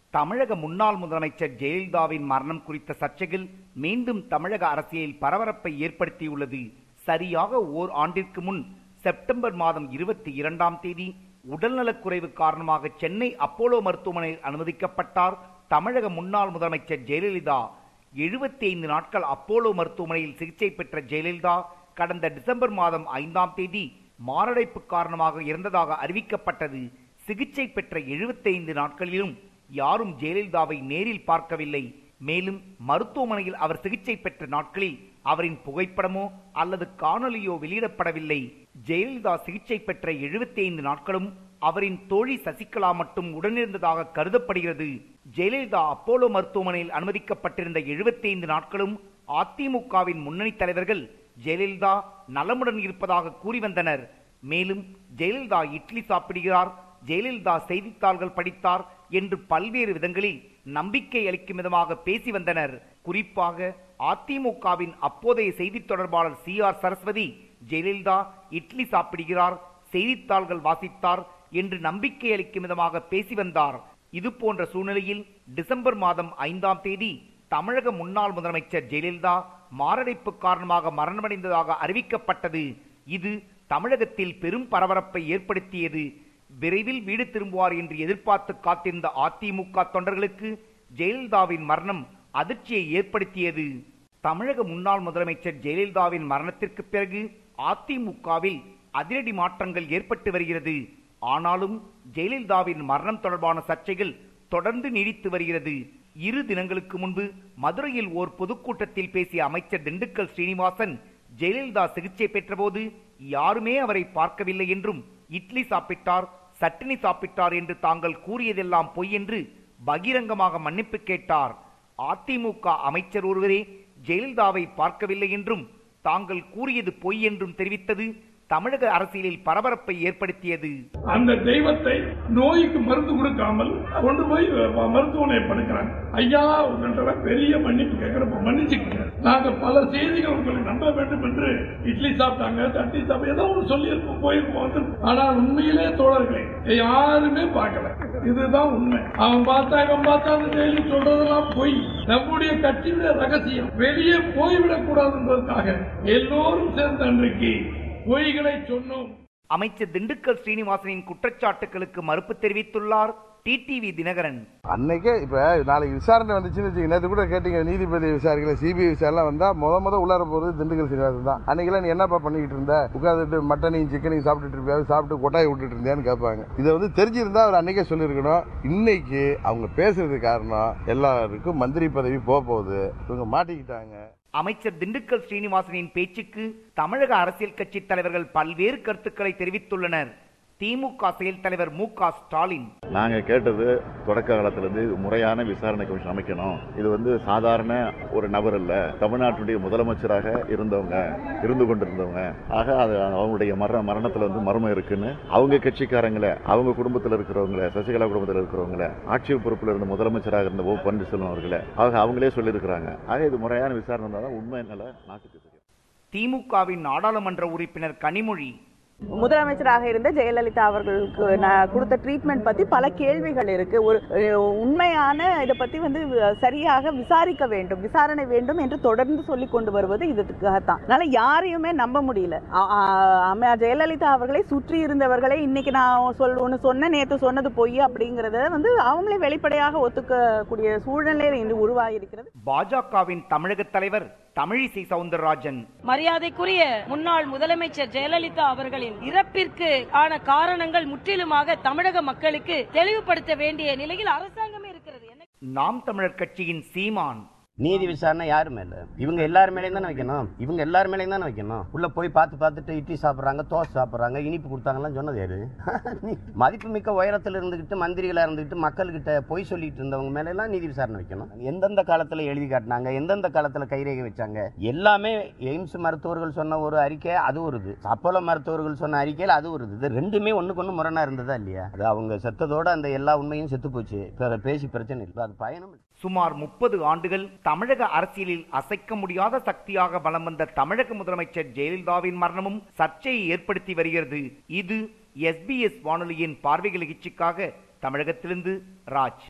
தமிழக முன்னாள் முதலமைச்சர் ஜெயலலிதாவின் மரணம் குறித்த சர்ச்சைகள் மீண்டும் தமிழக அரசியலில் பரபரப்பை ஏற்படுத்தியுள்ளது சரியாக ஓர் ஆண்டிற்கு முன் செப்டம்பர் மாதம் இருபத்தி இரண்டாம் தேதி உடல்நலக்குறைவு காரணமாக சென்னை அப்போலோ மருத்துவமனையில் அனுமதிக்கப்பட்டார் தமிழக முன்னாள் முதலமைச்சர் ஜெயலலிதா எழுபத்தி ஐந்து நாட்கள் அப்போலோ மருத்துவமனையில் சிகிச்சை பெற்ற ஜெயலலிதா கடந்த டிசம்பர் மாதம் ஐந்தாம் தேதி மாரடைப்பு காரணமாக இறந்ததாக அறிவிக்கப்பட்டது சிகிச்சை பெற்ற 75 நாட்களிலும் யாரும் ஜெயலலிதாவை நேரில் பார்க்கவில்லை மேலும் மருத்துவமனையில் அவர் சிகிச்சை பெற்ற நாட்களில் அவரின் புகைப்படமோ அல்லது காணொலியோ வெளியிடப்படவில்லை ஜெயலலிதா சிகிச்சை பெற்ற 75 நாட்களும் அவரின் தோழி சசிகலா மட்டும் உடனிருந்ததாக கருதப்படுகிறது ஜெயலலிதா அப்போலோ மருத்துவமனையில் அனுமதிக்கப்பட்டிருந்த 75 நாட்களும் அதிமுகவின் முன்னணி தலைவர்கள் ஜெயலலிதா நலமுடன் இருப்பதாக கூறி வந்தனர் மேலும் ஜெயலலிதா இட்லி சாப்பிடுகிறார் ஜெயலலிதா செய்தித்தாள்கள் படித்தார் என்று பல்வேறு விதங்களில் நம்பிக்கை அளிக்கும் விதமாக பேசி வந்தனர் குறிப்பாக அதிமுகவின் அப்போதைய செய்தித் தொடர்பாளர் சி ஆர் சரஸ்வதி ஜெயலலிதா இட்லி சாப்பிடுகிறார் செய்தித்தாள்கள் வாசித்தார் என்று நம்பிக்கை அளிக்கும் விதமாக பேசி வந்தார் இது போன்ற சூழ்நிலையில் டிசம்பர் மாதம் ஐந்தாம் தேதி தமிழக முன்னாள் முதலமைச்சர் ஜெயலலிதா மாரடைப்பு காரணமாக மரணமடைந்ததாக அறிவிக்கப்பட்டது இது தமிழகத்தில் பெரும் பரபரப்பை ஏற்படுத்தியது விரைவில் வீடு திரும்புவார் என்று எதிர்பார்த்து காத்திருந்த அதிமுக தொண்டர்களுக்கு ஜெயலலிதாவின் மரணம் அதிர்ச்சியை ஏற்படுத்தியது தமிழக முன்னாள் முதலமைச்சர் ஜெயலலிதாவின் மரணத்திற்கு பிறகு அதிமுகவில் அதிரடி மாற்றங்கள் ஏற்பட்டு வருகிறது ஆனாலும் ஜெயலலிதாவின் மரணம் தொடர்பான சர்ச்சைகள் தொடர்ந்து நீடித்து வருகிறது இரு தினங்களுக்கு முன்பு மதுரையில் ஓர் பொதுக்கூட்டத்தில் பேசிய அமைச்சர் திண்டுக்கல் ஸ்ரீனிவாசன் ஜெயலலிதா சிகிச்சை பெற்றபோது யாருமே அவரை பார்க்கவில்லை என்றும் இட்லி சாப்பிட்டார் சட்டினி சாப்பிட்டார் என்று தாங்கள் கூறியதெல்லாம் பொய் என்று பகிரங்கமாக மன்னிப்பு கேட்டார் அதிமுக அமைச்சர் ஒருவரே ஜெயலலிதாவை பார்க்கவில்லை என்றும் தாங்கள் கூறியது பொய் என்றும் தெரிவித்தது தமிழக அரசியலில் பரபரப்பை ஏற்படுத்தியது அந்த தெய்வத்தை நோய்க்கு மருந்து கொடுக்காமல் கொண்டு போய் ம- மருத்துவமனை படுக்கிறாங்க ஐயா உங்கள்கிட்ட பெரிய மன்னிப்பு கேட்கிறப்ப மன்னிச்சுக்கங்க நாங்க பல செய்திகள் உங்களை நம்ப வேண்டும் என்று இட்லி சாப்பிட்டாங்க தட்டி சாப்பிட்டு ஏதோ ஒன்று சொல்லியிருப்போம் போயிருப்போம் வந்து ஆனால் உண்மையிலே தோழர்களே யாருமே பார்க்கல இதுதான் உண்மை அவன் பார்த்தா இவன் பார்த்தான்னு டெய்லி சொல்றதெல்லாம் பொய் நம்முடைய கட்சியுடைய ரகசியம் வெளியே போய்விடக் கூடாதுன்றதுக்காக எல்லோரும் சேர்ந்த அன்றைக்கு பொய்களை சொன்னோம் அமைச்சர் திண்டுக்கல் ஸ்ரீனிவாசனின் குற்றச்சாட்டுகளுக்கு மறுப்பு தெரிவித்துள்ளார் டிடிவி தினகரன் அன்னைக்கே இப்ப நாளைக்கு விசாரணை வந்துச்சுன்னு வச்சுக்க நேற்று கூட கேட்டீங்க நீதிபதி விசாரிக்கல சிபிஐ விசாரணை வந்தா முத முத உள்ளார போறது திண்டுக்கல் சீனிவாசன் தான் அன்னைக்கெல்லாம் நீ என்னப்பா பண்ணிக்கிட்டு இருந்த உட்காந்துட்டு மட்டனையும் சிக்கனையும் சாப்பிட்டுட்டு இருப்பியா சாப்பிட்டு கொட்டாய் விட்டுட்டு இருந்தியான்னு கேட்பாங்க இதை வந்து தெரிஞ்சிருந்தா அவர் அன்னைக்கே சொல்லியிருக்கணும் இன்னைக்கு அவங்க பேசுறது காரணம் எல்லாருக்கும் மந்திரி பதவி போக போகுது இவங்க மாட்டிக்கிட்டாங்க அமைச்சர் திண்டுக்கல் ஸ்ரீனிவாசனின் பேச்சுக்கு தமிழக அரசியல் கட்சி தலைவர்கள் பல்வேறு கருத்துக்களை தெரிவித்துள்ளனர் திமுக செயல் தலைவர் மு க ஸ்டாலின் நாங்க கேட்டது தொடக்க காலத்துல இருந்து முறையான விசாரணை கமிஷன் அமைக்கணும் இது வந்து சாதாரண ஒரு நபர் இல்ல தமிழ்நாட்டுடைய முதலமைச்சராக இருந்தவங்க இருந்து கொண்டிருந்தவங்க ஆக அது அவங்களுடைய மரண மரணத்துல வந்து மர்மம் இருக்குன்னு அவங்க கட்சிக்காரங்களை அவங்க குடும்பத்தில் இருக்கிறவங்கள சசிகலா குடும்பத்தில் இருக்கிறவங்கள ஆட்சி பொறுப்பில் இருந்த முதலமைச்சராக இருந்த ஓ பன்னீர்செல்வம் அவர்களை ஆக அவங்களே சொல்லியிருக்கிறாங்க ஆக இது முறையான விசாரணை இருந்தால் தான் உண்மை என்னல நாட்டுக்கு தெரியும் திமுகவின் நாடாளுமன்ற உறுப்பினர் கனிமொழி முதலமைச்சராக இருந்த ஜெயலலிதா அவர்களுக்கு நான் கொடுத்த ட்ரீட்மெண்ட் பத்தி பல கேள்விகள் இருக்கு ஒரு அஹ், உண்மையான இதை பத்தி வந்து அஹ், சரியாக விசாரிக்க வேண்டும் விசாரணை வேண்டும் என்று தொடர்ந்து சொல்லி கொண்டு வருவது இதுக்காகத்தான் அதனால யாரையுமே நம்ப முடியல அ- அ- அம்மையார் ஜெயலலிதா அவர்களை சுற்றி இருந்தவர்களே இன்னைக்கு நான் சொல் ஒன்று சொன்ன நேற்று சொன்னது பொய் அப்படிங்கறத வந்து அவங்களே வெளிப்படையாக ஒத்துக்கக்கூடிய சூழ்நிலை இன்று உருவாகியிருக்கிறது பாஜகவின் தமிழக தலைவர் தமிழிசை சவுந்தரராஜன் மரியாதைக்குரிய முன்னாள் முதலமைச்சர் ஜெயலலிதா அவர்களின் இறப்பிற்கு ஆன காரணங்கள் முற்றிலுமாக தமிழக மக்களுக்கு தெளிவுபடுத்த வேண்டிய நிலையில் அரசாங்கமே இருக்கிறது என்ன நாம் தமிழர் கட்சியின் சீமான் நீதி விசாரணை யாரு மேல இவங்க எல்லார் மேலேயும் தானே வைக்கணும் இவங்க எல்லார் மேலேயும் தானே வைக்கணும் உள்ள போய் பார்த்து பார்த்துட்டு இட்லி சாப்பிடுறாங்க தோசை சாப்பிடுறாங்க இனிப்பு கொடுத்தாங்கலாம் சொன்னது யாரு நீ மதிப்புமிக்க உயரத்தில் இருந்துகிட்டு மந்திரிகளா இருந்துகிட்டு மக்கள்கிட்ட பொய் சொல்லிட்டு இருந்தவங்க மேல எல்லாம் நீதி விசாரணை வைக்கணும் எந்தெந்த காலத்துல எழுதி காட்டினாங்க எந்தெந்த காலத்துல கைரேகை வச்சாங்க எல்லாமே எய்ம்ஸ் மருத்துவர்கள் சொன்ன ஒரு அறிக்கை அது ஒரு இது அப்போலோ மருத்துவர்கள் சொன்ன அறிக்கையில் அது ஒரு இது இது ரெண்டுமே ஒண்ணுக்கு ஒண்ணு முரணா இருந்ததா இல்லையா அது அவங்க செத்ததோட அந்த எல்லா உண்மையும் செத்து போச்சு இப்ப பேசி பிரச்சனை இல்லை அது பயணம் இல்லை. சுமார் முப்பது ஆண்டுகள் தமிழக அரசியலில் அசைக்க முடியாத சக்தியாக வலம் வந்த தமிழக முதலமைச்சர் ஜெயலலிதாவின் மரணமும் சர்ச்சையை ஏற்படுத்தி வருகிறது இது எஸ்பிஎஸ் வானொலியின் பார்வைகள் நிகழ்ச்சிக்காக தமிழகத்திலிருந்து ராஜ்